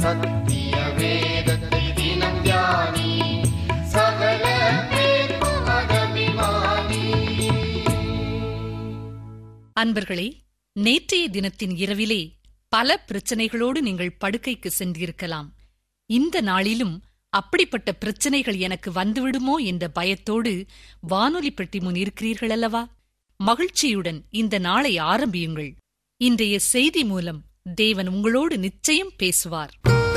சத்திய வேதத்தை தினம் தியானி சகல பேர்க்கும் அதபிமானி அன்பர்களே நேற்றைய தினத்தின் இரவிலே பல பிரச்சனைகளோடு நீங்கள் படுக்கைக்கு சென்றிருக்கலாம் இந்த நாளிலும் அப்படிப்பட்ட பிரச்சனைகள் எனக்கு வந்துவிடுமோ என்ற பயத்தோடு வானொலி பெட்டி முன் இருக்கிறீர்கள் அல்லவா மகிழ்ச்சியுடன் இந்த நாளை ஆரம்பியுங்கள் இன்றைய செய்தி மூலம் தேவன் உங்களோடு நிச்சயம் பேசுவார்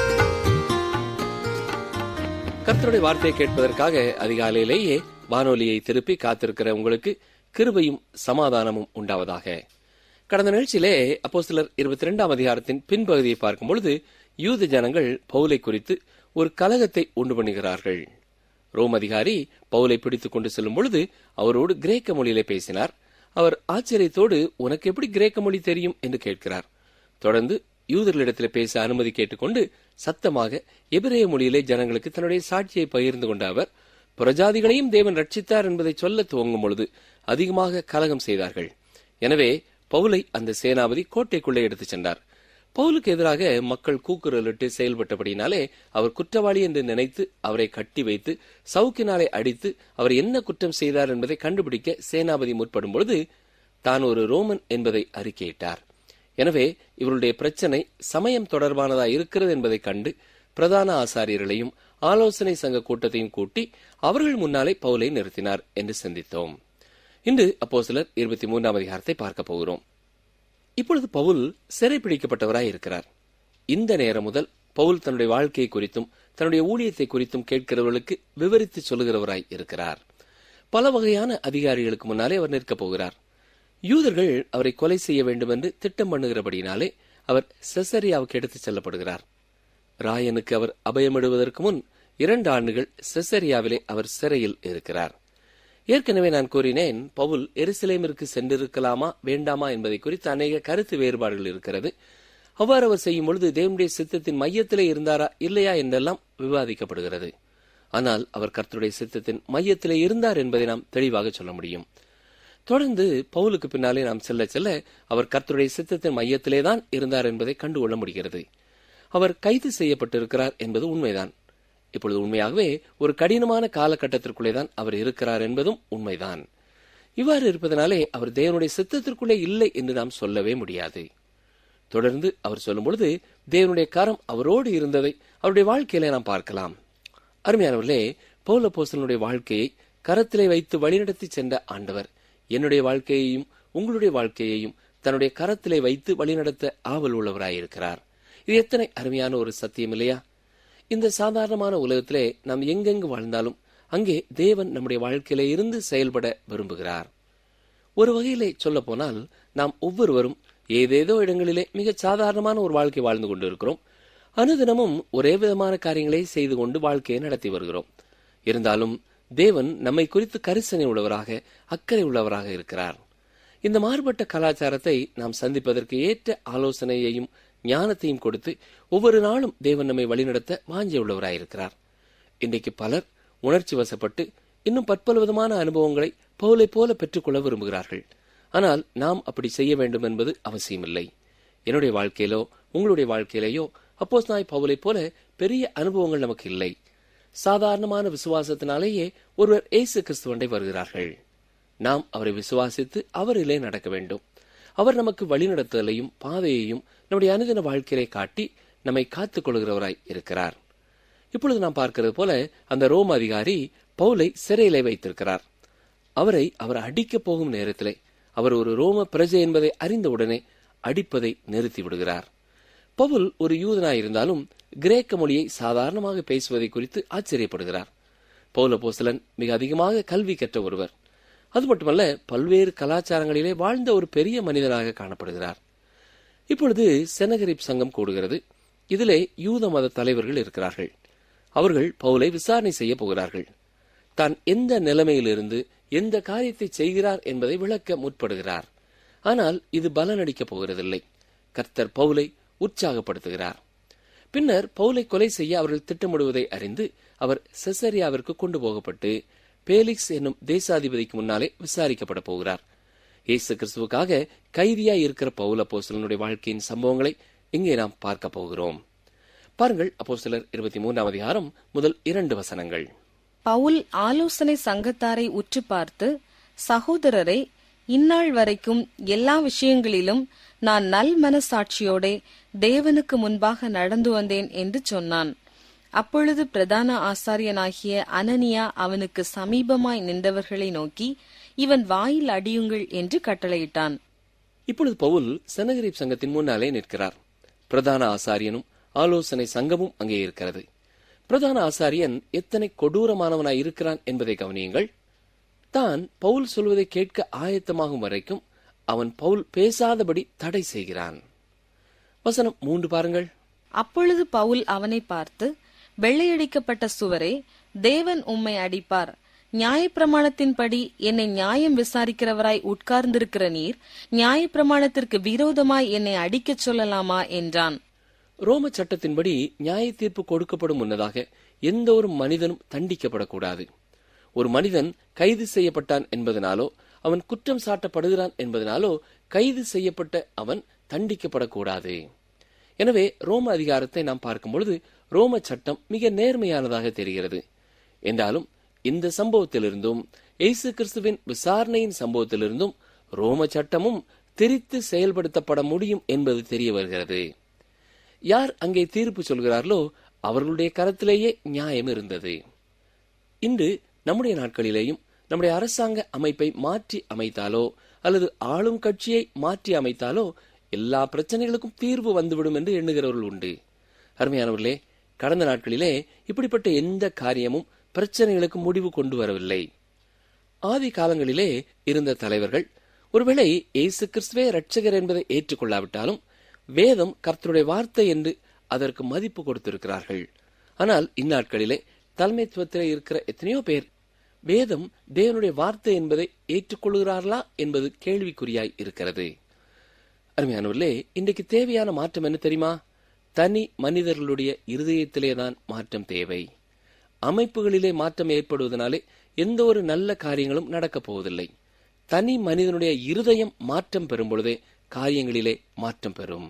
கர்த்தருடைய வார்த்தையை கேட்பதற்காக அதிகாலையிலேயே வானொலியை திருப்பி காத்திருக்கிற உங்களுக்கு கிருபையும் சமாதானமும் உண்டாவதாக கடந்த நிகழ்ச்சியிலே அப்போ சிலர் இருபத்தி ரெண்டாம் அதிகாரத்தின் பின்பகுதியை பார்க்கும் பொழுது யூத ஜனங்கள் பவுலை குறித்து ஒரு கலகத்தை உண்டு பண்ணுகிறார்கள் ரோம் அதிகாரி பவுலை பிடித்துக் கொண்டு செல்லும் பொழுது அவரோடு கிரேக்க மொழியிலே பேசினார் அவர் ஆச்சரியத்தோடு உனக்கு எப்படி கிரேக்க மொழி தெரியும் என்று கேட்கிறார் தொடர்ந்து யூதர்களிடத்தில் பேச அனுமதி கேட்டுக்கொண்டு சத்தமாக எபிரேய மொழியிலே ஜனங்களுக்கு தன்னுடைய சாட்சியை பகிர்ந்து கொண்ட அவர் புறஜாதிகளையும் தேவன் ரட்சித்தார் என்பதை சொல்ல துவங்கும் பொழுது அதிகமாக கலகம் செய்தார்கள் எனவே பவுலை அந்த சேனாபதி கோட்டைக்குள்ளே எடுத்துச் சென்றார் பவுலுக்கு எதிராக மக்கள் கூக்குரலிட்டு செயல்பட்டபடினாலே அவர் குற்றவாளி என்று நினைத்து அவரை கட்டி வைத்து சவுக்கினாலே அடித்து அவர் என்ன குற்றம் செய்தார் என்பதை கண்டுபிடிக்க சேனாபதி முற்படும் பொழுது தான் ஒரு ரோமன் என்பதை அறிக்கையிட்டார் எனவே இவருடைய பிரச்சனை சமயம் தொடர்பானதா இருக்கிறது என்பதை கண்டு பிரதான ஆசாரியர்களையும் ஆலோசனை சங்க கூட்டத்தையும் கூட்டி அவர்கள் முன்னாலே பவுலை நிறுத்தினார் என்று சிந்தித்தோம் இன்று அப்போ சிலர் இருபத்தி மூன்றாம் அதிகாரத்தை பார்க்க போகிறோம் இப்பொழுது பவுல் சிறைப்பிடிக்கப்பட்டவராய் இருக்கிறார் இந்த நேரம் முதல் பவுல் தன்னுடைய வாழ்க்கையை குறித்தும் தன்னுடைய ஊழியத்தை குறித்தும் கேட்கிறவர்களுக்கு விவரித்து சொல்லுகிறவராய் இருக்கிறார் பல வகையான அதிகாரிகளுக்கு முன்னாலே அவர் நிற்கப் போகிறார் யூதர்கள் அவரை கொலை செய்ய வேண்டும் என்று திட்டம் பண்ணுகிறபடினாலே அவர் செசரியாவுக்கு எடுத்துச் செல்லப்படுகிறார் ராயனுக்கு அவர் அபயமிடுவதற்கு முன் இரண்டு ஆண்டுகள் செசரியாவிலே அவர் சிறையில் இருக்கிறார் ஏற்கனவே நான் கூறினேன் பவுல் எருசலேமிற்கு சென்றிருக்கலாமா வேண்டாமா என்பதை குறித்து அநேக கருத்து வேறுபாடுகள் இருக்கிறது அவ்வாறு அவர் செய்யும் பொழுது தேவனுடைய சித்தத்தின் மையத்திலே இருந்தாரா இல்லையா என்றெல்லாம் விவாதிக்கப்படுகிறது ஆனால் அவர் கர்த்தருடைய சித்தத்தின் மையத்திலே இருந்தார் என்பதை நாம் தெளிவாக சொல்ல முடியும் தொடர்ந்து பவுலுக்கு பின்னாலே நாம் செல்ல செல்ல அவர் கர்த்தருடைய சித்தத்தின் மையத்திலே தான் இருந்தார் என்பதை கண்டுகொள்ள முடிகிறது அவர் கைது செய்யப்பட்டிருக்கிறார் என்பது உண்மைதான் இப்பொழுது உண்மையாகவே ஒரு கடினமான காலகட்டத்திற்குள்ளே தான் அவர் இருக்கிறார் என்பதும் உண்மைதான் இவ்வாறு இருப்பதனாலே அவர் தேவனுடைய சித்தத்திற்குள்ளே இல்லை என்று நாம் சொல்லவே முடியாது தொடர்ந்து அவர் சொல்லும் பொழுது தேவனுடைய கரம் அவரோடு இருந்ததை அவருடைய வாழ்க்கையிலே நாம் பார்க்கலாம் அருமையானவர்களே பௌல போசலனுடைய வாழ்க்கையை கரத்திலே வைத்து வழிநடத்தி சென்ற ஆண்டவர் என்னுடைய வாழ்க்கையையும் உங்களுடைய வாழ்க்கையையும் தன்னுடைய கரத்திலே வைத்து வழிநடத்த ஆவல் உள்ளவராயிருக்கிறார் இது எத்தனை அருமையான ஒரு சத்தியம் இல்லையா இந்த சாதாரணமான உலகத்திலே நாம் எங்கெங்கு வாழ்ந்தாலும் அங்கே தேவன் நம்முடைய வாழ்க்கையிலே இருந்து செயல்பட விரும்புகிறார் ஒரு வகையிலே சொல்ல போனால் நாம் ஒவ்வொருவரும் ஏதேதோ இடங்களிலே மிக சாதாரணமான ஒரு வாழ்க்கை வாழ்ந்து கொண்டிருக்கிறோம் அனுதினமும் ஒரே விதமான காரியங்களை செய்து கொண்டு வாழ்க்கையை நடத்தி வருகிறோம் இருந்தாலும் தேவன் நம்மை குறித்து கரிசனை உள்ளவராக அக்கறை உள்ளவராக இருக்கிறார் இந்த மாறுபட்ட கலாச்சாரத்தை நாம் சந்திப்பதற்கு ஏற்ற ஆலோசனையையும் ஞானத்தையும் கொடுத்து ஒவ்வொரு நாளும் தேவன் நம்மை வழிநடத்த வாஞ்சை உள்ளவராயிருக்கிறார் இன்றைக்கு பலர் உணர்ச்சி வசப்பட்டு இன்னும் பற்பல விதமான அனுபவங்களை பவுலை போல பெற்றுக்கொள்ள விரும்புகிறார்கள் ஆனால் நாம் அப்படி செய்ய வேண்டும் என்பது அவசியமில்லை என்னுடைய வாழ்க்கையிலோ உங்களுடைய வாழ்க்கையிலேயோ அப்போஸ் நாய் பவுலை போல பெரிய அனுபவங்கள் நமக்கு இல்லை சாதாரணமான விசுவாசத்தினாலேயே ஒருவர் இயேசு கிறிஸ்துவண்டை வருகிறார்கள் நாம் அவரை விசுவாசித்து அவரிலே நடக்க வேண்டும் அவர் நமக்கு வழிநடத்துதலையும் பாதையையும் நம்முடைய அனுதின வாழ்க்கையை காட்டி நம்மை காத்துக் கொள்கிறவராய் இருக்கிறார் இப்பொழுது நாம் பார்க்கிறது போல அந்த ரோம் அதிகாரி பவுலை சிறையிலே வைத்திருக்கிறார் அவரை அவர் அடிக்கப் போகும் நேரத்திலே அவர் ஒரு ரோம பிரஜை என்பதை அறிந்தவுடனே அடிப்பதை நிறுத்தி விடுகிறார் பவுல் ஒரு யூதனாயிருந்தாலும் கிரேக்க மொழியை சாதாரணமாக பேசுவதை குறித்து ஆச்சரியப்படுகிறார் பவுல போசலன் மிக அதிகமாக கல்வி கற்ற ஒருவர் அது மட்டுமல்ல பல்வேறு கலாச்சாரங்களிலே வாழ்ந்த ஒரு பெரிய மனிதனாக காணப்படுகிறார் இப்பொழுது செனகரிப் சங்கம் கூடுகிறது இதிலே யூத மத தலைவர்கள் இருக்கிறார்கள் அவர்கள் பவுலை விசாரணை செய்ய போகிறார்கள் தான் எந்த நிலைமையிலிருந்து எந்த காரியத்தை செய்கிறார் என்பதை விளக்க முற்படுகிறார் ஆனால் இது பலனடிக்கப் போகிறதில்லை கர்த்தர் பவுலை உற்சாகப்படுத்துகிறார் பின்னர் பவுலை கொலை செய்ய அவர்கள் திட்டமிடுவதை அறிந்து அவர் செசரியாவிற்கு கொண்டு போகப்பட்டு பேலிக்ஸ் என்னும் தேசாதிபதிக்கு முன்னாலே விசாரிக்கப்பட போகிறார் இயேசு கிறிஸ்துவுக்காக கைதியாய் இருக்கிற பவுல போசலனுடைய வாழ்க்கையின் சம்பவங்களை இங்கே நாம் பார்க்க போகிறோம் பாருங்கள் அப்போ சிலர் இருபத்தி மூன்றாம் அதிகாரம் முதல் இரண்டு வசனங்கள் பவுல் ஆலோசனை சங்கத்தாரை உற்று பார்த்து சகோதரரை இந்நாள் வரைக்கும் எல்லா விஷயங்களிலும் நான் நல் மனசாட்சியோடே தேவனுக்கு முன்பாக நடந்து வந்தேன் என்று சொன்னான் அப்பொழுது பிரதான ஆசாரியனாகிய அனனியா அவனுக்கு சமீபமாய் நின்றவர்களை நோக்கி இவன் வாயில் அடியுங்கள் என்று கட்டளையிட்டான் இப்பொழுது பவுல் செனகரிப் சங்கத்தின் முன்னாலே நிற்கிறார் பிரதான ஆசாரியனும் ஆலோசனை சங்கமும் அங்கே இருக்கிறது பிரதான ஆசாரியன் எத்தனை கொடூரமானவனாய் இருக்கிறான் என்பதை கவனியுங்கள் தான் பவுல் சொல்வதை கேட்க ஆயத்தமாகும் வரைக்கும் அவன் பவுல் பேசாதபடி தடை செய்கிறான் வசனம் மூன்று பாருங்கள் அப்பொழுது பவுல் அவனை பார்த்து வெள்ளையடிக்கப்பட்ட சுவரே தேவன் உம்மை அடிப்பார் நியாயப்பிரமாணத்தின்படி என்னை நியாயம் விசாரிக்கிறவராய் உட்கார்ந்திருக்கிற நீர் நியாயப்பிரமாணத்திற்கு விரோதமாய் என்னை அடிக்கச் சொல்லலாமா என்றான் ரோம சட்டத்தின்படி நியாய தீர்ப்பு கொடுக்கப்படும் முன்னதாக எந்த ஒரு மனிதனும் தண்டிக்கப்படக்கூடாது ஒரு மனிதன் கைது செய்யப்பட்டான் என்பதனாலோ அவன் குற்றம் சாட்டப்படுகிறான் என்பதனாலோ கைது செய்யப்பட்ட அவன் தண்டிக்கப்படக்கூடாது எனவே ரோம அதிகாரத்தை நாம் பார்க்கும் பொழுது ரோம சட்டம் மிக நேர்மையானதாக தெரிகிறது என்றாலும் இந்த சம்பவத்திலிருந்தும் இயேசு கிறிஸ்துவின் விசாரணையின் சம்பவத்திலிருந்தும் ரோம சட்டமும் திரித்து செயல்படுத்தப்பட முடியும் என்பது தெரிய வருகிறது யார் அங்கே தீர்ப்பு சொல்கிறார்களோ அவர்களுடைய கரத்திலேயே நியாயம் இருந்தது இன்று நம்முடைய நாட்களிலேயும் நம்முடைய அரசாங்க அமைப்பை மாற்றி அமைத்தாலோ அல்லது ஆளும் கட்சியை மாற்றி அமைத்தாலோ எல்லா பிரச்சனைகளுக்கும் தீர்வு வந்துவிடும் என்று எண்ணுகிறவர்கள் உண்டு அருமையானவர்களே கடந்த நாட்களிலே இப்படிப்பட்ட எந்த காரியமும் பிரச்சனைகளுக்கு முடிவு கொண்டு வரவில்லை ஆதி காலங்களிலே இருந்த தலைவர்கள் ஒருவேளை இயேசு கிறிஸ்துவே ரட்சகர் என்பதை ஏற்றுக்கொள்ளாவிட்டாலும் வேதம் கர்த்தருடைய வார்த்தை என்று அதற்கு மதிப்பு கொடுத்திருக்கிறார்கள் ஆனால் இந்நாட்களிலே தலைமைத்துவத்திலே இருக்கிற எத்தனையோ பேர் வேதம் தேவனுடைய வார்த்தை என்பதை ஏற்றுக்கொள்கிறார்களா என்பது கேள்விக்குறியாய் இருக்கிறது அருமையானவர்களே இன்றைக்கு தேவையான மாற்றம் என்ன தெரியுமா தனி மனிதர்களுடைய இருதயத்திலேதான் மாற்றம் தேவை அமைப்புகளிலே மாற்றம் ஏற்படுவதனாலே எந்த ஒரு நல்ல காரியங்களும் நடக்கப் போவதில்லை தனி மனிதனுடைய இருதயம் மாற்றம் பெறும் பொழுதே காரியங்களிலே மாற்றம் பெறும்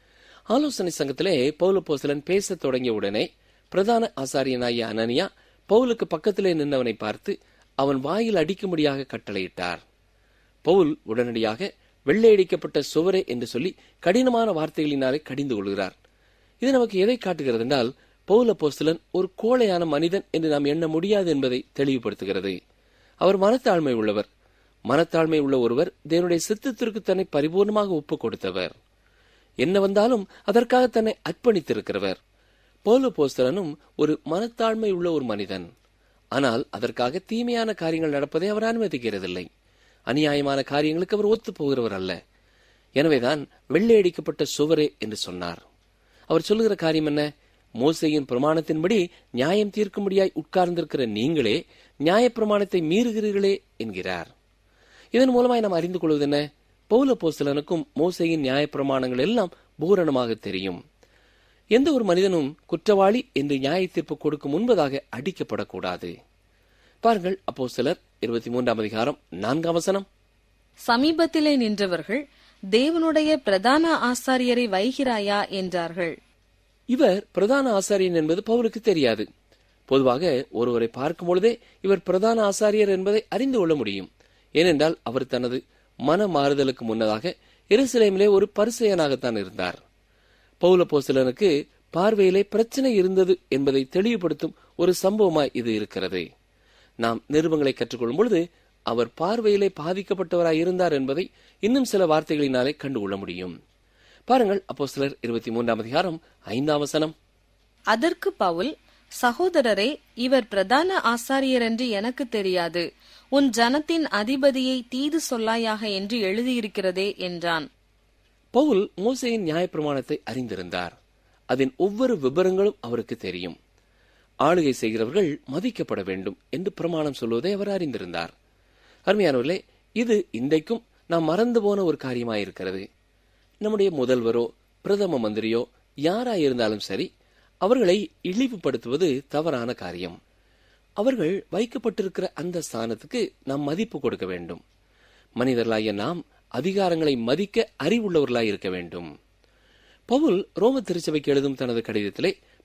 ஆலோசனை சங்கத்திலே பௌலப்போசலன் பேசத் தொடங்கிய உடனே பிரதான ஆசாரியனாகிய அனனியா பவுலுக்கு பக்கத்திலே நின்றவனை பார்த்து அவன் வாயில் அடிக்கும்படியாக கட்டளையிட்டார் பவுல் உடனடியாக வெள்ளையடிக்கப்பட்ட சுவரே என்று சொல்லி கடினமான வார்த்தைகளினாலே கடிந்து கொள்கிறார் இது நமக்கு எதை காட்டுகிறது என்றால் பவுல போஸ்தலன் ஒரு கோழையான மனிதன் என்று நாம் எண்ண முடியாது என்பதை தெளிவுபடுத்துகிறது அவர் மனத்தாழ்மை உள்ளவர் மனத்தாழ்மை உள்ள ஒருவர் தேவனுடைய சித்தத்திற்கு தன்னை பரிபூர்ணமாக ஒப்புக் கொடுத்தவர் என்ன வந்தாலும் அதற்காக தன்னை அர்ப்பணித்திருக்கிறவர் பவுல போஸ்தலனும் ஒரு மனத்தாழ்மை உள்ள ஒரு மனிதன் ஆனால் அதற்காக தீமையான காரியங்கள் நடப்பதை அவர் அனுமதிக்கிறதில்லை அநியாயமான காரியங்களுக்கு அவர் ஒத்துப் போகிறவர் அல்ல எனவேதான் வெள்ளையடிக்கப்பட்ட சுவரே என்று சொன்னார் அவர் சொல்லுகிற காரியம் என்ன மோசையின் பிரமாணத்தின்படி நியாயம் தீர்க்கும்படியாய் உட்கார்ந்திருக்கிற நீங்களே நியாய பிரமாணத்தை மீறுகிறீர்களே என்கிறார் இதன் மூலமாய் நாம் அறிந்து கொள்வது என்ன பௌல போஸ்தலனுக்கும் மோசையின் நியாய பிரமாணங்கள் எல்லாம் பூரணமாக தெரியும் எந்த ஒரு மனிதனும் குற்றவாளி என்று நியாய தீர்ப்பு கொடுக்கும் முன்பதாக அடிக்கப்படக்கூடாது பாருங்கள் அப்போ சிலர் இருபத்தி மூன்றாம் அதிகாரம் நான்காம் வசனம் சமீபத்திலே நின்றவர்கள் தேவனுடைய பிரதான ஆசாரியரை வைகிறாயா என்றார்கள் இவர் பிரதான ஆசாரியன் என்பது பவுலுக்கு தெரியாது பொதுவாக ஒருவரை பார்க்கும் பொழுதே இவர் பிரதான ஆசாரியர் என்பதை அறிந்து கொள்ள முடியும் ஏனென்றால் அவர் தனது மன மாறுதலுக்கு முன்னதாக எருசலேமிலே ஒரு பரிசெயனாகத்தான் இருந்தார் பவுல போஸ்தலனுக்கு பார்வையிலே பிரச்சனை இருந்தது என்பதை தெளிவுபடுத்தும் ஒரு சம்பவமாய் இது இருக்கிறது நாம் நிருபங்களை கற்றுக்கொள்ளும் பொழுது அவர் பார்வையிலே பாதிக்கப்பட்டவராய் இருந்தார் என்பதை இன்னும் சில வார்த்தைகளினாலே கண்டுகொள்ள முடியும் பாருங்கள் அப்போ சிலர் இருபத்தி மூன்றாம் அதிகாரம் ஐந்தாம் வசனம் அதற்கு பவுல் சகோதரரே இவர் பிரதான ஆசாரியர் என்று எனக்கு தெரியாது உன் ஜனத்தின் அதிபதியை தீது சொல்லாயாக என்று எழுதியிருக்கிறதே என்றான் பவுல் மோசையின் நியாயப்பிரமாணத்தை அறிந்திருந்தார் அதன் ஒவ்வொரு விபரங்களும் அவருக்கு தெரியும் ஆளுகை செய்கிறவர்கள் மதிக்கப்பட வேண்டும் என்று பிரமாணம் சொல்வதை அவர் அறிந்திருந்தார் அருமையானவர்களே இது இன்றைக்கும் நாம் மறந்து போன ஒரு காரியமாயிருக்கிறது நம்முடைய முதல்வரோ பிரதம மந்திரியோ யாராயிருந்தாலும் சரி அவர்களை இழிவுபடுத்துவது தவறான காரியம் அவர்கள் வைக்கப்பட்டிருக்கிற அந்த ஸ்தானத்துக்கு நாம் மதிப்பு கொடுக்க வேண்டும் மனிதர்களாகிய நாம் அதிகாரங்களை மதிக்க அறிவுள்ளவர்களாய் இருக்க வேண்டும் பவுல் ரோம திருச்சபைக்கு எழுதும் தனது கடிதத்திலே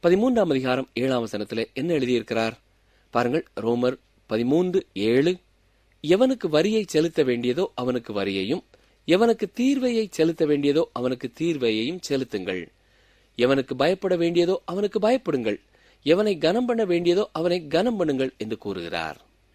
பதிமூன்றாம் அதிகாரம் ஏழாம் வசனத்திலே என்ன எழுதியிருக்கிறார் பாருங்கள் ரோமர் பதிமூன்று ஏழு எவனுக்கு வரியை செலுத்த வேண்டியதோ அவனுக்கு வரியையும் எவனுக்கு தீர்வையை செலுத்த வேண்டியதோ அவனுக்கு தீர்வையையும் செலுத்துங்கள் எவனுக்கு பயப்பட வேண்டியதோ அவனுக்கு பயப்படுங்கள் எவனை கனம் பண்ண வேண்டியதோ அவனை கனம் பண்ணுங்கள் என்று கூறுகிறார்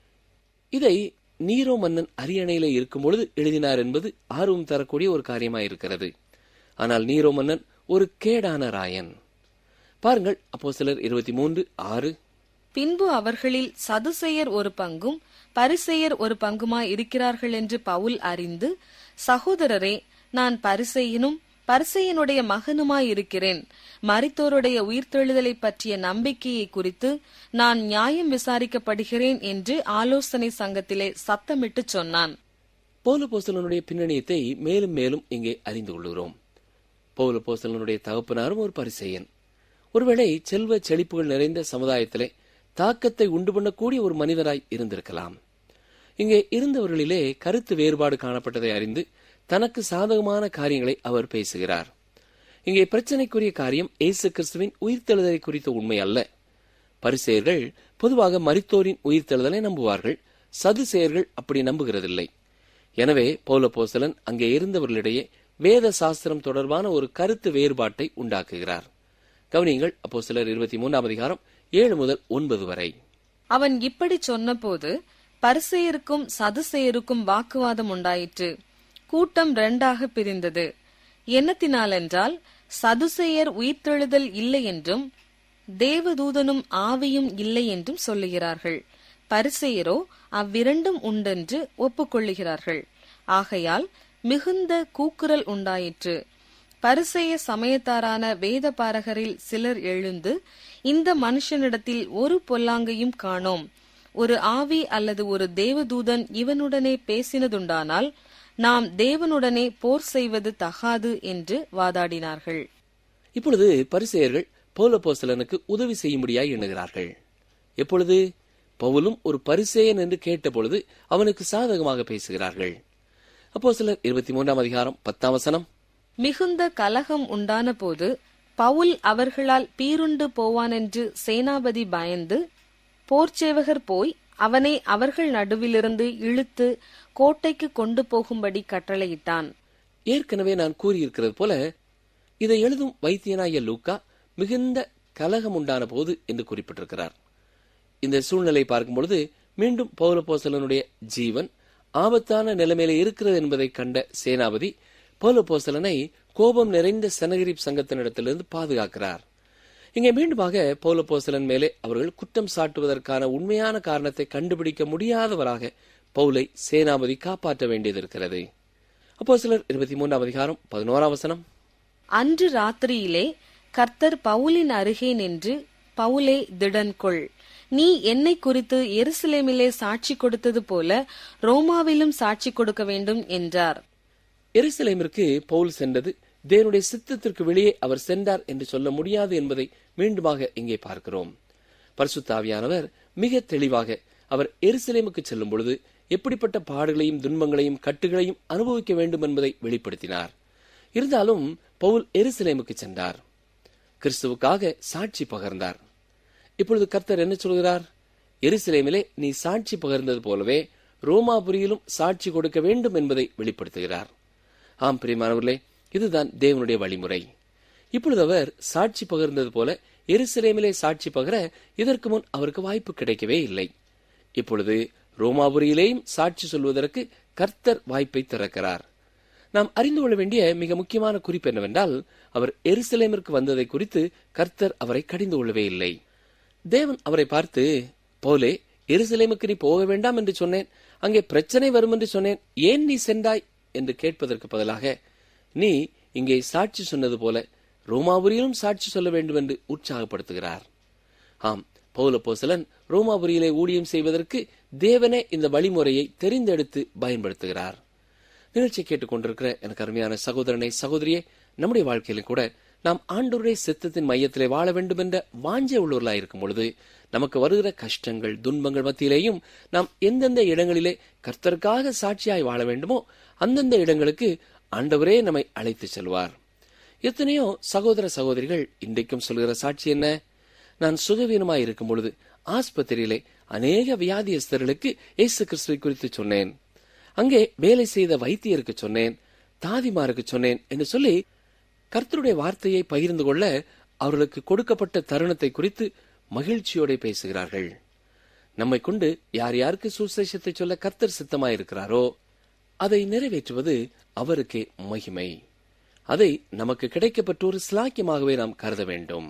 இதை நீரோ மன்னன் அரியணையிலே இருக்கும் பொழுது எழுதினார் என்பது ஆர்வம் தரக்கூடிய ஒரு காரியமாயிருக்கிறது ஆனால் நீரோ மன்னன் ஒரு கேடான ராயன் பாருங்கள் அப்போ சிலர் இருபத்தி மூன்று ஆறு பின்பு அவர்களில் சதுசெயர் ஒரு பங்கும் பரிசெயர் ஒரு பங்குமாய் இருக்கிறார்கள் என்று பவுல் அறிந்து சகோதரரே நான் பரிசெயனும் பரிசெயனுடைய மகனுமாய் இருக்கிறேன் மரித்தோருடைய உயிர்த்தெழுதலை பற்றிய நம்பிக்கையை குறித்து நான் நியாயம் விசாரிக்கப்படுகிறேன் என்று ஆலோசனை சங்கத்திலே சத்தமிட்டு சொன்னான் பௌல போஸ்தலனுடைய பின்னணியத்தை மேலும் மேலும் இங்கே அறிந்து கொள்கிறோம் பௌல போஸ்தலனுடைய தகப்பனாரும் ஒரு பரிசெயன் ஒருவேளை செல்வ செழிப்புகள் நிறைந்த சமுதாயத்திலே தாக்கத்தை உண்டு பண்ணக்கூடிய ஒரு மனிதராய் இருந்திருக்கலாம் இங்கே இருந்தவர்களிலே கருத்து வேறுபாடு காணப்பட்டதை அறிந்து தனக்கு சாதகமான காரியங்களை அவர் பேசுகிறார் இங்கே பிரச்சனைக்குரிய காரியம் இயேசு கிறிஸ்துவின் உயிர்த்தெழுதலை குறித்த உண்மை அல்ல பரிசெயர்கள் பொதுவாக மரித்தோரின் உயிர்த்தெழுதலை நம்புவார்கள் சதுசெயர்கள் அப்படி நம்புகிறதில்லை எனவே பௌல போசலன் அங்கே இருந்தவர்களிடையே வேத சாஸ்திரம் தொடர்பான ஒரு கருத்து வேறுபாட்டை உண்டாக்குகிறார் கவனியங்கள் அப்போ சிலர் இருபத்தி மூன்றாம் அதிகாரம் ஏழு முதல் ஒன்பது வரை அவன் இப்படி சொன்னபோது பரிசெயருக்கும் சதுசெயருக்கும் வாக்குவாதம் உண்டாயிற்று கூட்டம் இரண்டாக பிரிந்தது என்னத்தினாலென்றால் சதுசெயர் உயிர்த்தெழுதல் இல்லை என்றும் தேவதூதனும் ஆவியும் இல்லை என்றும் சொல்லுகிறார்கள் பரிசெயரோ அவ்விரண்டும் உண்டென்று ஒப்புக்கொள்ளுகிறார்கள் ஆகையால் மிகுந்த கூக்குரல் உண்டாயிற்று பரிசெய சமயத்தாரான வேத பாரகரில் சிலர் எழுந்து இந்த மனுஷனிடத்தில் ஒரு பொல்லாங்கையும் காணோம் ஒரு ஆவி அல்லது ஒரு தேவதூதன் இவனுடனே பேசினதுண்டானால் நாம் தேவனுடனே போர் செய்வது தகாது என்று வாதாடினார்கள் இப்பொழுது பரிசெயர்கள் பௌல போஸ்தலனுக்கு உதவி செய்யும்படியாய் எண்ணுகிறார்கள் எப்பொழுது பவுலும் ஒரு பரிசேயன் என்று கேட்டபொழுது அவனுக்கு சாதகமாக பேசுகிறார்கள் அப்போ சிலர் இருபத்தி மூன்றாம் அதிகாரம் பத்தாம் வசனம் மிகுந்த கலகம் உண்டான போது பவுல் அவர்களால் பீருண்டு போவானென்று சேனாபதி பயந்து போர்ச்சேவகர் போய் அவனை அவர்கள் நடுவிலிருந்து இழுத்து கோட்டைக்கு கொண்டு போகும்படி கட்டளையிட்டான் ஏற்கனவே நான் கூறியிருக்கிறது போல இதை எழுதும் வைத்தியனாய லூக்கா மிகுந்த கலகம் உண்டான போது என்று குறிப்பிட்டிருக்கிறார் இந்த சூழ்நிலை பார்க்கும் பொழுது மீண்டும் பௌலபோசலனுடைய ஜீவன் ஆபத்தான நிலைமையில இருக்கிறது என்பதை கண்ட சேனாபதி பௌலபோசலனை கோபம் நிறைந்த செனகிரிப் சங்கத்தினிடத்திலிருந்து பாதுகாக்கிறார் இங்கே மீண்டுமாக பௌலபோசலன் மேலே அவர்கள் குற்றம் சாட்டுவதற்கான உண்மையான காரணத்தை கண்டுபிடிக்க முடியாதவராக பவுலை சேனாபதி காப்பாற்ற வேண்டியது இருக்கிறது அப்போ சிலர் இருபத்தி மூன்றாம் அதிகாரம் பதினோராம் வசனம் அன்று ராத்திரியிலே கர்த்தர் பவுலின் அருகே நின்று பவுலே திடன்கொள் நீ என்னை குறித்து எருசலேமிலே சாட்சி கொடுத்தது போல ரோமாவிலும் சாட்சி கொடுக்க வேண்டும் என்றார் எருசலேமிற்கு பவுல் சென்றது தேவனுடைய சித்தத்திற்கு வெளியே அவர் சென்றார் என்று சொல்ல முடியாது என்பதை மீண்டுமாக இங்கே பார்க்கிறோம் பரிசுத்தாவியானவர் மிக தெளிவாக அவர் எருசலேமுக்கு செல்லும் பொழுது எப்படிப்பட்ட பாடுகளையும் துன்பங்களையும் கட்டுகளையும் அனுபவிக்க வேண்டும் என்பதை வெளிப்படுத்தினார் இருந்தாலும் பவுல் எருசலேமுக்கு சென்றார் கிறிஸ்துவுக்காக சாட்சி பகர்ந்தார் இப்பொழுது கர்த்தர் என்ன சொல்கிறார் எருசலேமிலே நீ சாட்சி பகர்ந்தது போலவே ரோமாபுரியிலும் சாட்சி கொடுக்க வேண்டும் என்பதை வெளிப்படுத்துகிறார் ஆம் பிரியமானவர்களே இதுதான் தேவனுடைய வழிமுறை இப்பொழுது அவர் சாட்சி பகிர்ந்தது போல எருசலேமிலே சாட்சி பகர இதற்கு முன் அவருக்கு வாய்ப்பு கிடைக்கவே இல்லை இப்பொழுது ரோமாபுரியிலேயும் சாட்சி சொல்வதற்கு கர்த்தர் வாய்ப்பை திறக்கிறார் நாம் அறிந்து கொள்ள வேண்டிய மிக முக்கியமான குறிப்பு என்னவென்றால் அவர் எருசலேமிற்கு வந்ததை குறித்து கர்த்தர் அவரை கடிந்து கொள்ளவே இல்லை தேவன் அவரை பார்த்து போலே எருசலேமுக்கு நீ போக வேண்டாம் என்று சொன்னேன் அங்கே பிரச்சனை வரும் என்று சொன்னேன் ஏன் நீ சென்றாய் என்று கேட்பதற்கு பதிலாக நீ இங்கே சாட்சி சொன்னது போல ரோமாபுரியிலும் சாட்சி சொல்ல வேண்டும் என்று உற்சாகப்படுத்துகிறார் ஆம் பௌல போசலன் ரோமாபுரியிலே ஊழியம் செய்வதற்கு தேவனே இந்த வழிமுறையை தெரிந்தெடுத்து பயன்படுத்துகிறார் நிகழ்ச்சி கேட்டுக்கொண்டிருக்கிற எனக்கு அருமையான சகோதரனை சகோதரியே நம்முடைய வாழ்க்கையில கூட நாம் ஆண்டோருடைய சித்தத்தின் மையத்திலே வாழ வேண்டும் என்ற வாஞ்சை உள்ளவர்களாய் இருக்கும் பொழுது நமக்கு வருகிற கஷ்டங்கள் துன்பங்கள் மத்தியிலேயும் நாம் எந்தெந்த இடங்களிலே கர்த்தருக்காக சாட்சியாய் வாழ வேண்டுமோ அந்தந்த இடங்களுக்கு ஆண்டவரே நம்மை அழைத்து செல்வார் எத்தனையோ சகோதர சகோதரிகள் இன்றைக்கும் சொல்கிற சாட்சி என்ன நான் சுகவீனமாய் இருக்கும் பொழுது ஆஸ்பத்திரியிலே அநேக வியாதியஸ்தர்களுக்கு இயேசு கிறிஸ்துவை குறித்து சொன்னேன் அங்கே வேலை செய்த வைத்தியருக்கு சொன்னேன் தாதிமாருக்கு சொன்னேன் என்று சொல்லி கர்த்தருடைய வார்த்தையை பகிர்ந்து கொள்ள அவர்களுக்கு கொடுக்கப்பட்ட தருணத்தை குறித்து மகிழ்ச்சியோட பேசுகிறார்கள் நம்மை கொண்டு யார் யாருக்கு சுசேஷத்தை சொல்ல கர்த்தர் சித்தமாயிருக்கிறாரோ அதை நிறைவேற்றுவது அவருக்கே மகிமை அதை நமக்கு கிடைக்கப்பட்ட ஒரு சிலாக்கியமாகவே நாம் கருத வேண்டும்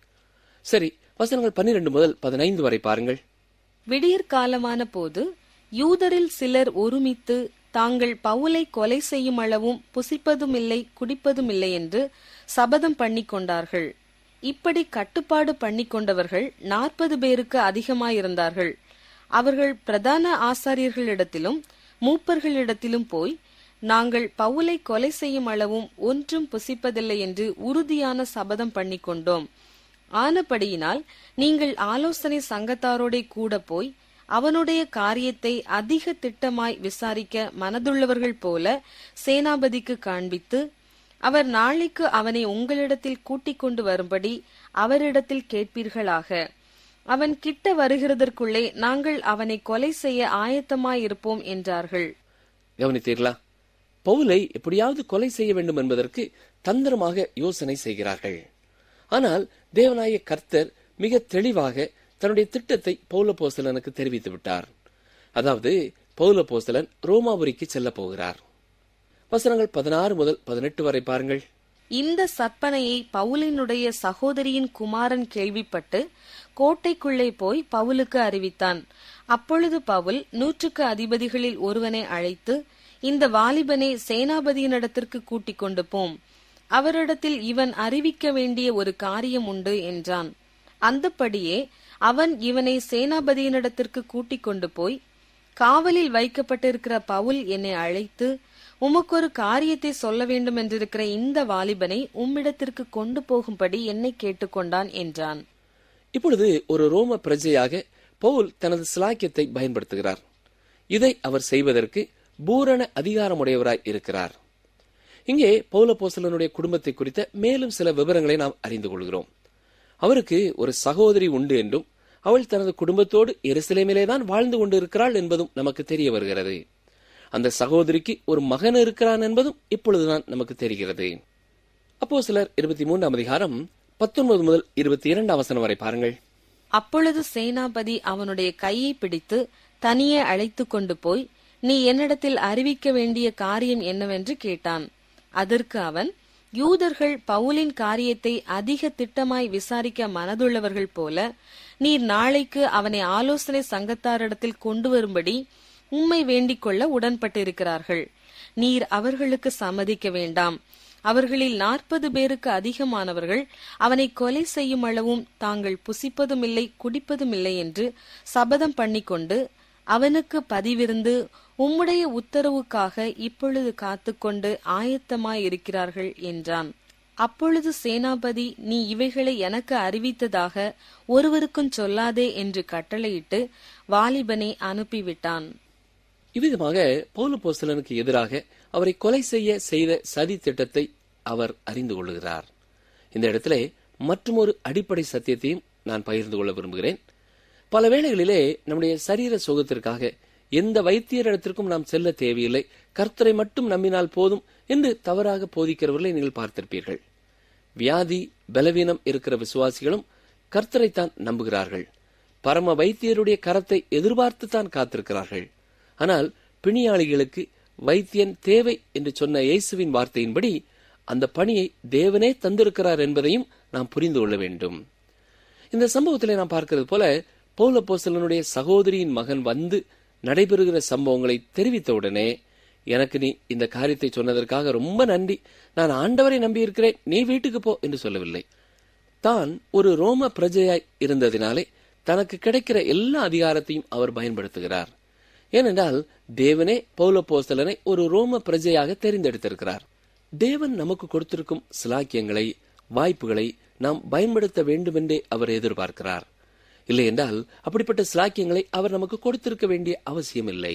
சரி வசனங்கள் பன்னிரண்டு முதல் பதினைந்து வரை பாருங்கள் விடியற் காலமான போது யூதரில் சிலர் ஒருமித்து தாங்கள் பவுலை கொலை செய்யும் அளவும் புசிப்பதும் இல்லை குடிப்பதும் இல்லை என்று சபதம் பண்ணிக் கொண்டார்கள் இப்படி கட்டுப்பாடு பண்ணிக் கொண்டவர்கள் நாற்பது பேருக்கு அதிகமாயிருந்தார்கள் அவர்கள் பிரதான ஆசாரியர்களிடத்திலும் மூப்பர்களிடத்திலும் போய் நாங்கள் பவுலை கொலை செய்யும் அளவும் ஒன்றும் புசிப்பதில்லை என்று உறுதியான சபதம் பண்ணிக் கொண்டோம் ஆனபடியினால் நீங்கள் ஆலோசனை சங்கத்தாரோடே கூட போய் அவனுடைய காரியத்தை அதிக திட்டமாய் விசாரிக்க மனதுள்ளவர்கள் போல சேனாபதிக்கு காண்பித்து அவர் நாளைக்கு அவனை உங்களிடத்தில் கூட்டிக் கொண்டு வரும்படி அவரிடத்தில் கேட்பீர்களாக அவன் கிட்ட வருகிறதற்குள்ளே நாங்கள் அவனை கொலை செய்ய ஆயத்தமாயிருப்போம் என்றார்கள் கவனித்தீர்களா பவுலை எப்படியாவது கொலை செய்ய வேண்டும் என்பதற்கு தந்திரமாக யோசனை செய்கிறார்கள் ஆனால் தேவனாய கர்த்தர் மிக தெளிவாக தன்னுடைய திட்டத்தை பௌலபோஸ்தலனுக்கு தெரிவித்து விட்டார் அதாவது பௌலபோஸ்தலன் ரோமாபுரிக்கு செல்ல போகிறார் வசனங்கள் பதினாறு முதல் பதினெட்டு வரை பாருங்கள் இந்த சற்பனையை பவுலினுடைய சகோதரியின் குமாரன் கேள்விப்பட்டு கோட்டைக்குள்ளே போய் பவுலுக்கு அறிவித்தான் அப்பொழுது பவுல் நூற்றுக்கு அதிபதிகளில் ஒருவனை அழைத்து இந்த வாலிபனை சேனாபதியினிடத்திற்கு கூட்டிக் கொண்டு போம் அவரிடத்தில் இவன் அறிவிக்க வேண்டிய ஒரு காரியம் உண்டு என்றான் அந்தப்படியே அவன் இவனை சேனாபதியினிடத்திற்கு கூட்டிக் கொண்டு போய் காவலில் வைக்கப்பட்டிருக்கிற பவுல் என்னை அழைத்து உமக்கு ஒரு காரியத்தை சொல்ல வேண்டும் என்றிருக்கிற இந்த வாலிபனை உம்மிடத்திற்கு கொண்டு போகும்படி என்னை கேட்டுக்கொண்டான் என்றான் இப்பொழுது ஒரு ரோம பிரஜையாக பவுல் தனது சிலாக்கியத்தை பயன்படுத்துகிறார் இதை அவர் செய்வதற்கு பூரண அதிகாரமுடையவராய் இருக்கிறார் இங்கே பௌலபோசலனுடைய குடும்பத்தை குறித்த மேலும் சில விவரங்களை நாம் அறிந்து கொள்கிறோம் அவருக்கு ஒரு சகோதரி உண்டு என்றும் அவள் தனது குடும்பத்தோடு எருசலேமிலே தான் வாழ்ந்து கொண்டிருக்கிறாள் என்பதும் நமக்கு தெரிய வருகிறது அந்த சகோதரிக்கு ஒரு மகன் இருக்கிறான் என்பதும் இப்பொழுதுதான் நமக்கு தெரிகிறது அப்போ சிலர் இருபத்தி மூன்றாம் அதிகாரம் பத்தொன்பது முதல் இருபத்தி இரண்டாம் வசனம் வரை பாருங்கள் அப்பொழுது சேனாபதி அவனுடைய கையை பிடித்து தனியே அழைத்து கொண்டு போய் நீ என்னிடத்தில் அறிவிக்க வேண்டிய காரியம் என்னவென்று கேட்டான் அதற்கு அவன் யூதர்கள் பவுலின் காரியத்தை அதிக திட்டமாய் விசாரிக்க மனதுள்ளவர்கள் போல நீர் நாளைக்கு அவனை ஆலோசனை சங்கத்தாரிடத்தில் கொண்டு வரும்படி உம்மை வேண்டிக் கொள்ள உடன்பட்டிருக்கிறார்கள் நீர் அவர்களுக்கு சம்மதிக்க வேண்டாம் அவர்களில் நாற்பது பேருக்கு அதிகமானவர்கள் அவனை கொலை செய்யும் அளவும் தாங்கள் புசிப்பதும் இல்லை குடிப்பதும் இல்லை என்று சபதம் பண்ணிக்கொண்டு அவனுக்கு பதிவிருந்து உம்முடைய உத்தரவுக்காக இப்பொழுது காத்துக்கொண்டு ஆயத்தமாயிருக்கிறார்கள் என்றான் அப்பொழுது சேனாபதி நீ இவைகளை எனக்கு அறிவித்ததாக ஒருவருக்கும் சொல்லாதே என்று கட்டளையிட்டு வாலிபனை அனுப்பிவிட்டான் இவ்விதமாக பவுல போஸ்தலனுக்கு எதிராக அவரை கொலை செய்ய செய்த சதி திட்டத்தை அவர் அறிந்து கொள்ளுகிறார் இந்த இடத்திலே மற்றொரு அடிப்படை சத்தியத்தையும் நான் பகிர்ந்து கொள்ள விரும்புகிறேன் பல வேளைகளிலே நம்முடைய சரீர சுகத்திற்காக எந்த வைத்தியரிடத்திற்கும் நாம் செல்ல தேவையில்லை கர்த்தரை மட்டும் நம்பினால் போதும் என்று தவறாக போதிக்கிறவர்களை நீங்கள் பார்த்திருப்பீர்கள் வியாதி பலவீனம் இருக்கிற விசுவாசிகளும் கர்த்தரைத்தான் நம்புகிறார்கள் பரம வைத்தியருடைய கரத்தை எதிர்பார்த்துத்தான் காத்திருக்கிறார்கள் ஆனால் பிணியாளிகளுக்கு வைத்தியன் தேவை என்று சொன்ன இயேசுவின் வார்த்தையின்படி அந்த பணியை தேவனே தந்திருக்கிறார் என்பதையும் நாம் புரிந்து கொள்ள வேண்டும் இந்த சம்பவத்திலே நாம் பார்க்கிறது போல பௌல போசலனுடைய சகோதரியின் மகன் வந்து நடைபெறுகிற சம்பவங்களை தெரிவித்தவுடனே எனக்கு நீ இந்த காரியத்தை சொன்னதற்காக ரொம்ப நன்றி நான் ஆண்டவரை நம்பியிருக்கிறேன் நீ வீட்டுக்கு போ என்று சொல்லவில்லை தான் ஒரு ரோம பிரஜையாய் இருந்ததினாலே தனக்கு கிடைக்கிற எல்லா அதிகாரத்தையும் அவர் பயன்படுத்துகிறார் ஏனென்றால் தேவனே பௌலப்போஸ்தலனை ஒரு ரோம பிரஜையாக தெரிந்தெடுத்திருக்கிறார் தேவன் நமக்கு கொடுத்திருக்கும் சிலாக்கியங்களை வாய்ப்புகளை நாம் பயன்படுத்த வேண்டுமென்றே அவர் எதிர்பார்க்கிறார் இல்லை என்றால் அப்படிப்பட்ட சிலாக்கியங்களை அவர் நமக்கு கொடுத்திருக்க வேண்டிய அவசியம் இல்லை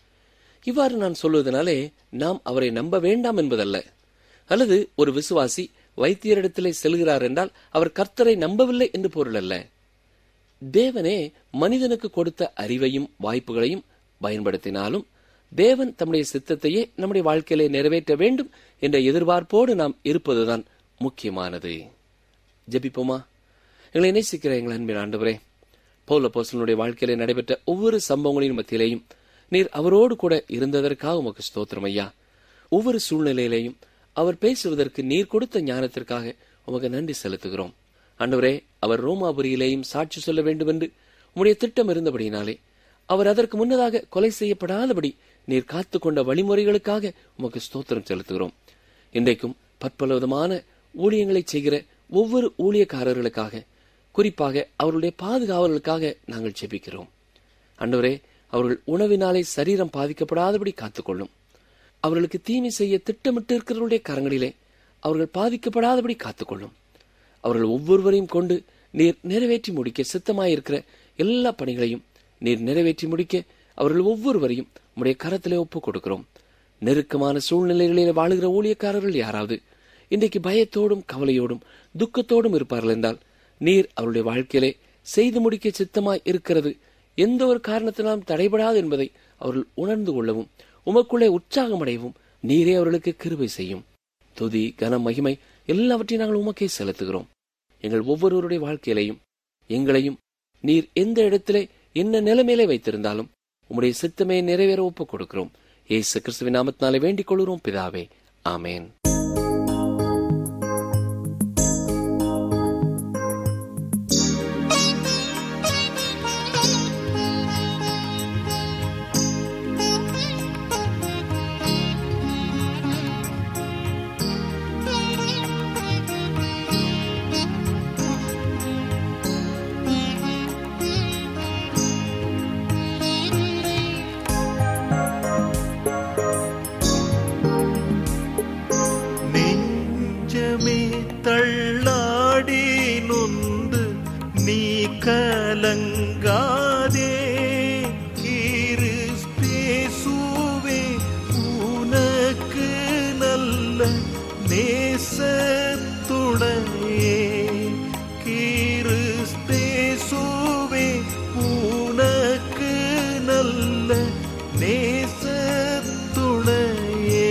இவ்வாறு நான் சொல்வதனாலே நாம் அவரை நம்ப வேண்டாம் என்பதல்ல அல்லது ஒரு விசுவாசி வைத்தியரிடத்திலே செல்கிறார் என்றால் அவர் கர்த்தரை நம்பவில்லை என்று பொருள் அல்ல தேவனே மனிதனுக்கு கொடுத்த அறிவையும் வாய்ப்புகளையும் பயன்படுத்தினாலும் தேவன் தம்முடைய சித்தத்தையே நம்முடைய வாழ்க்கையிலே நிறைவேற்ற வேண்டும் என்ற எதிர்பார்ப்போடு நாம் இருப்பதுதான் முக்கியமானது ஜெபிப்போமா எங்களை நேசிக்கிற எங்கள் அன்பின் ஆண்டவரே பௌல போசலனுடைய வாழ்க்கையிலே நடைபெற்ற ஒவ்வொரு சம்பவங்களின் மத்தியிலேயும் நீர் அவரோடு கூட இருந்ததற்காக உமக்கு ஸ்தோத்திரம் ஐயா ஒவ்வொரு சூழ்நிலையிலேயும் அவர் பேசுவதற்கு நீர் கொடுத்த ஞானத்திற்காக உமக்கு நன்றி செலுத்துகிறோம் ஆண்டவரே அவர் ரோமாபுரியிலேயும் சாட்சி சொல்ல வேண்டும் என்று உம்முடைய திட்டம் இருந்தபடியினாலே அவர் அதற்கு முன்னதாக கொலை செய்யப்படாதபடி நீர் காத்து கொண்ட வழிமுறைகளுக்காக உமக்கு ஸ்தோத்திரம் செலுத்துகிறோம் இன்றைக்கும் பற்பல விதமான ஊழியங்களை செய்கிற ஒவ்வொரு ஊழியக்காரர்களுக்காக குறிப்பாக அவருடைய பாதுகாவலுக்காக நாங்கள் ஜெபிக்கிறோம் அண்டவரே அவர்கள் உணவினாலே சரீரம் பாதிக்கப்படாதபடி காத்துக்கொள்ளும் அவர்களுக்கு தீமை செய்ய திட்டமிட்டு இருக்கிறவருடைய கரங்களிலே அவர்கள் பாதிக்கப்படாதபடி காத்துக்கொள்ளும் அவர்கள் ஒவ்வொருவரையும் கொண்டு நீர் நிறைவேற்றி முடிக்க சித்தமாயிருக்கிற எல்லா பணிகளையும் நீர் நிறைவேற்றி முடிக்க அவர்கள் ஒவ்வொருவரையும் உடைய கரத்திலே ஒப்புக் கொடுக்கிறோம் நெருக்கமான சூழ்நிலைகளிலே வாழுகிற ஊழியக்காரர்கள் யாராவது இன்றைக்கு பயத்தோடும் கவலையோடும் துக்கத்தோடும் இருப்பார்கள் என்றால் நீர் அவருடைய வாழ்க்கையிலே செய்து முடிக்க சித்தமாய் இருக்கிறது எந்த ஒரு காரணத்தினாலும் தடைபடாது என்பதை அவர்கள் உணர்ந்து கொள்ளவும் உமக்குள்ளே உற்சாகமடையவும் நீரே அவர்களுக்கு கிருபை செய்யும் துதி கன மகிமை எல்லாவற்றையும் நாங்கள் உமக்கே செலுத்துகிறோம் எங்கள் ஒவ்வொருவருடைய வாழ்க்கையிலையும் எங்களையும் நீர் எந்த இடத்திலே என்ன நிலைமையிலே வைத்திருந்தாலும் உம்முடைய சித்தமே நிறைவேற ஒப்புக் கொடுக்கிறோம் ஏசு கிறிஸ்துவின் நாமத்தினாலே வேண்டிக் கொள்கிறோம் பிதாவே ஆமேன் நெஞ்சமே தள்ளாடி நொந்து நீ கலங்காதே கிறிஸ்தேசுவே உனக்கு நல்ல நேசத்துணையே கிறிஸ்தேசுவே உனக்கு நல்ல நேசத்துணையே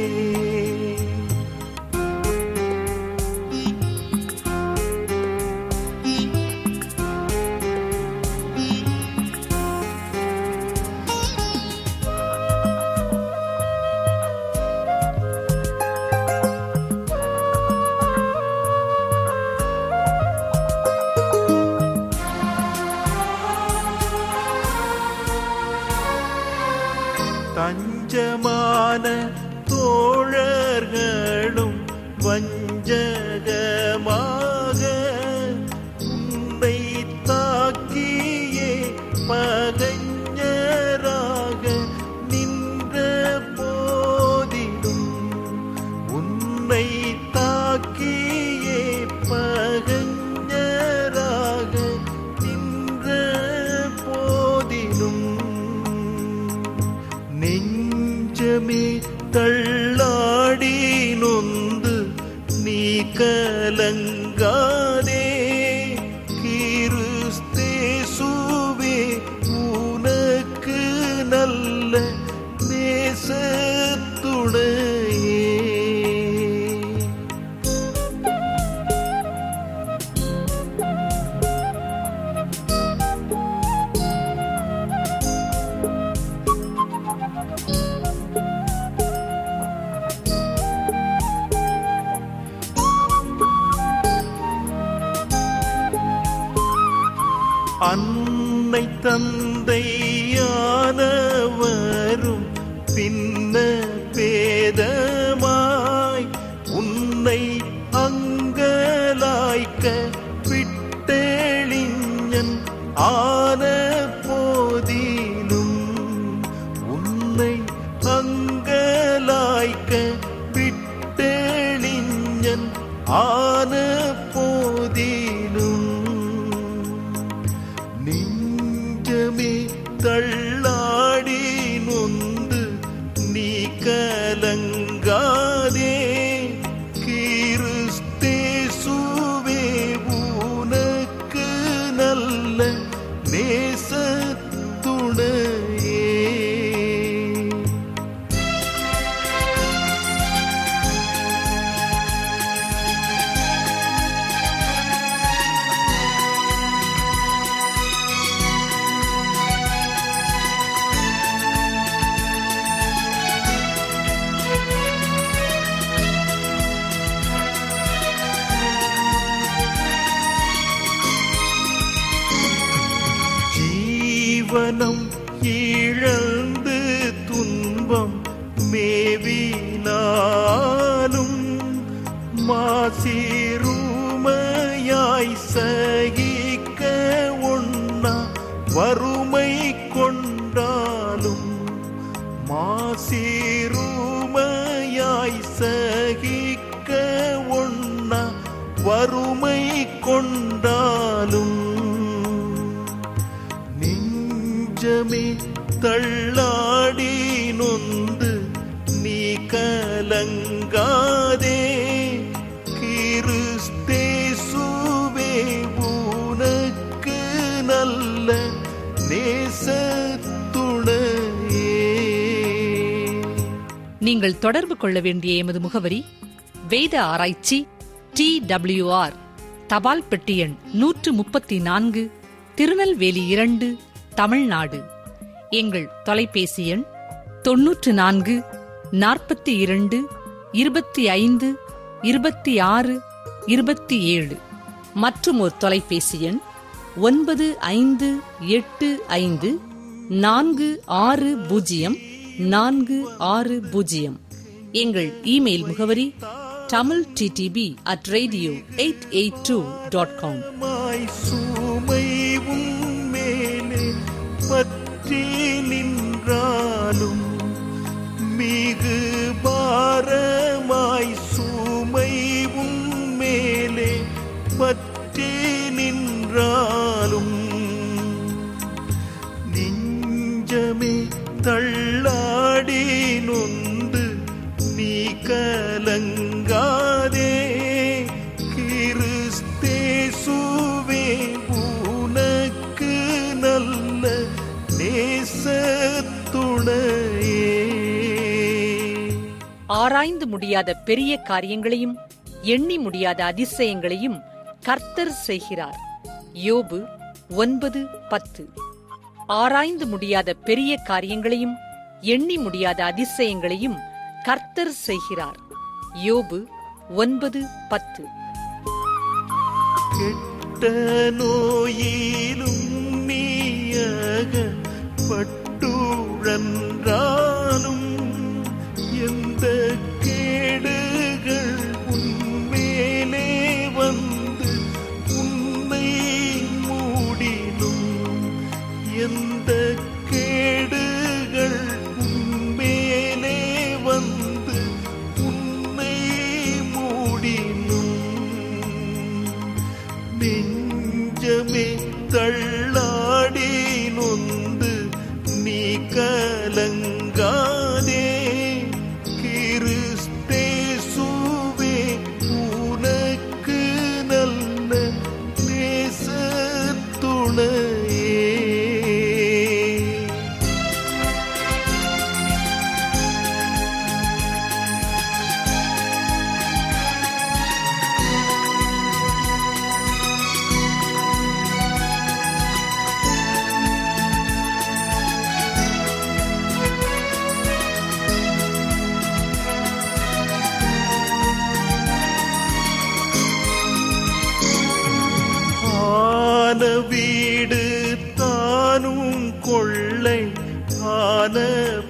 தஞ்சமான தோழர்களும் வஞ்சகமாக உன்னை தாக்கியே பகைஞராக நின்ற போதிலும் உன்னை தாக்கியே பகைஞராக நின்ற போதிலும் நெஞ்சமே தள்ளாடி நொந்து நீ கலங்காதே கிறிஸ்தேசுவே உனக்கு நல்ல நேசத்துணையே அன்னை தந்தையானவரும் பின்ன பேதமாய் உன்னை அங்கலாய்க்க விட்டெளிஞன் ஆன போதிலும் உன்னை அங்கலாய்க்க விட்டெளிஞன் ஆன போதிலும் நெஞ்சமே தள்ளாடி நொந்து நீ கலங்க ஜீவனம் இழந்து துன்பம் மேவினாலும் மாசிருமையாய் சகிக்க ஒண்ணா வறுமை கொண்டாலும் மாசிருமையாய் சகிக்க ஒண்ணா வறுமை கொண்டாலும் நெஞ்சமே தள்ளாடி நொந்து நீ கலங்காதே கிறிஸ்தேசுவே உனக்கு நல்ல நேசத்துணையே நீங்கள் தொடர்பு கொள்ள வேண்டிய எமது முகவரி வேத ஆராய்ச்சி டி ஆர் தபால் பெட்டி எண் நூற்று முப்பத்தி நான்கு திருநெல்வேலி இரண்டு தமிழ்நாடு எங்கள் தொலைபேசி எண் தொன்னூற்று நான்கு நாற்பத்தி இரண்டு இருபத்தி ஐந்து இருபத்தி ஆறு இருபத்தி ஏழு மற்றும் ஒரு தொலைபேசி எண் ஒன்பது ஐந்து எட்டு ஐந்து நான்கு ஆறு பூஜ்ஜியம் நான்கு ஆறு பூஜ்ஜியம் எங்கள் இமெயில் முகவரி Tamil DTP at radio eight eight two dot com மாய் சுமை மேலே பற்றி நின்றாலும் மிகு பாரமாய் சுமை மேலே பற்றி நின்றாலும் நெஞ்சமே தள்ளாடி நொந்து நீ கலங்காதே கிறிஸ்தேசுவே உனக்கு நல்ல நேசத்துணையே ஆராய்ந்து முடியாத பெரிய காரியங்களையும் எண்ணி முடியாத அதிசயங்களையும் கர்த்தர் செய்கிறார் யோபு ஒன்பது பத்து ஆராய்ந்து முடியாத பெரிய காரியங்களையும் எண்ணி முடியாத அதிசயங்களையும் கர்த்தர் செய்கிறார் யோபு ஒன்பது பத்து கெட்ட நோயிலும் நீயக பட்டுழன்றாலும் எந்த கேடுகள் உன்மேலே வந்து உன்னை மூடினும் எந்த கேடுகள் உன்மேலே வந்து உன்னை மூடினும் நெஞ்சமே தள்ளாடி நொந்து நீ கலங்காதே கிறிஸ்தேசுவே உனக்கு நல்ல நேசத்துணையே ஆன வீடு தானும் கொள்ளை ஆன